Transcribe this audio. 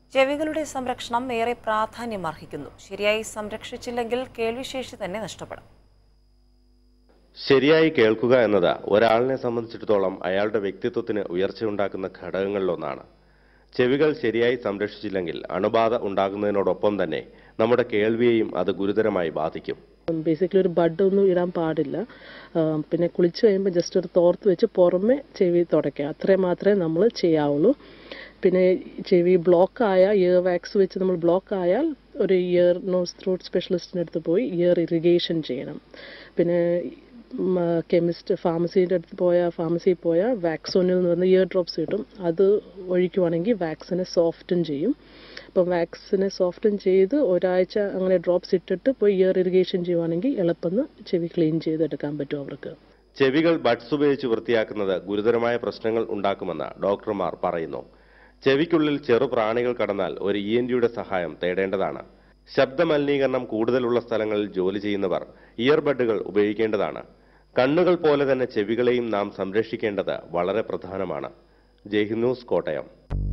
ചെവികളുടെ സംരക്ഷണം ഏറെ പ്രാധാന്യം അർഹിക്കുന്നു ശരിയായി സംരക്ഷിച്ചില്ലെങ്കിൽ കേൾവിശേഷി തന്നെ നഷ്ടപ്പെടും ശരിയായി കേൾക്കുക എന്നത് ഒരാളിനെ സംബന്ധിച്ചിടത്തോളം അയാളുടെ വ്യക്തിത്വത്തിന് ഉയർച്ചയുണ്ടാക്കുന്ന ഘടകങ്ങളിലൊന്നാണ് ചെവികൾ ശരിയായി സംരക്ഷിച്ചില്ലെങ്കിൽ അണുബാധ ഉണ്ടാകുന്നതിനോടൊപ്പം തന്നെ നമ്മുടെ കേൾവിയെയും അത് ഗുരുതരമായി ബാധിക്കും ബേസിക്കലി ഒരു ബഡ് ഒന്നും ഇടാൻ പാടില്ല ആ, പിന്നെ കുളിച്ച് കഴിയുമ്പോൾ ജസ്റ്റ് ഒരു തോർത്ത് വെച്ച് പുറമെ ചെവി തുടയ്ക്കുക അത്രയും മാത്രമേ നമ്മൾ ചെയ്യാവുള്ളൂ പിന്നെ ചെവി ബ്ലോക്ക് ആയ ഇയർ വാക്സ് വെച്ച് നമ്മൾ ബ്ലോക്ക് ആയാൽ ഒരു ഇയർ നോസ് ത്രോട്ട് സ്പെഷ്യലിസ്റ്റിൻ്റെ അടുത്ത് പോയി ഇയർ ഇറിഗേഷൻ ചെയ്യണം പിന്നെ കെമിസ്റ്റ് ഫാർമസീൻ്റെ അടുത്ത് പോയാൽ ഫാർമസിയിൽ പോയാൽ വാക്സോനിൽ എന്ന് പറഞ്ഞ ഇയർ ഡ്രോപ്സ് കിട്ടും അത് ഒഴിക്കുവാണെങ്കിൽ വാക്സിനെ സോഫ്റ്റൻ ചെയ്യും അപ്പം വാക്സിനെ സോഫ്റ്റൻ ചെയ്ത് ഒരാഴ്ച അങ്ങനെ ഡ്രോപ്സ് ഇട്ടിട്ട് പോയി ഇയർ ഇറിഗേഷൻ ചെയ്യുവാണെങ്കിൽ എളുപ്പം ചെവി ക്ലീൻ ചെയ്തെടുക്കാൻ പറ്റും അവർക്ക് ചെവികൾ ബഡ്സ് ഉപയോഗിച്ച് വൃത്തിയാക്കുന്നത് ഗുരുതരമായ പ്രശ്നങ്ങൾ ഉണ്ടാക്കുമെന്ന് ഡോക്ടർമാർ പറയുന്നു ചെവിക്കുള്ളിൽ ചെറു പ്രാണികൾ കടന്നാൽ ഒരു ഇ എൻ ഡിയുടെ സഹായം തേടേണ്ടതാണ് ശബ്ദ മലിനീകരണം കൂടുതലുള്ള സ്ഥലങ്ങളിൽ ജോലി ചെയ്യുന്നവർ ഇയർബഡുകൾ ഉപയോഗിക്കേണ്ടതാണ് കണ്ണുകൾ പോലെ തന്നെ ചെവികളെയും നാം സംരക്ഷിക്കേണ്ടത് വളരെ പ്രധാനമാണ് ജയ്ഹിന്ദ് ന്യൂസ് കോട്ടയം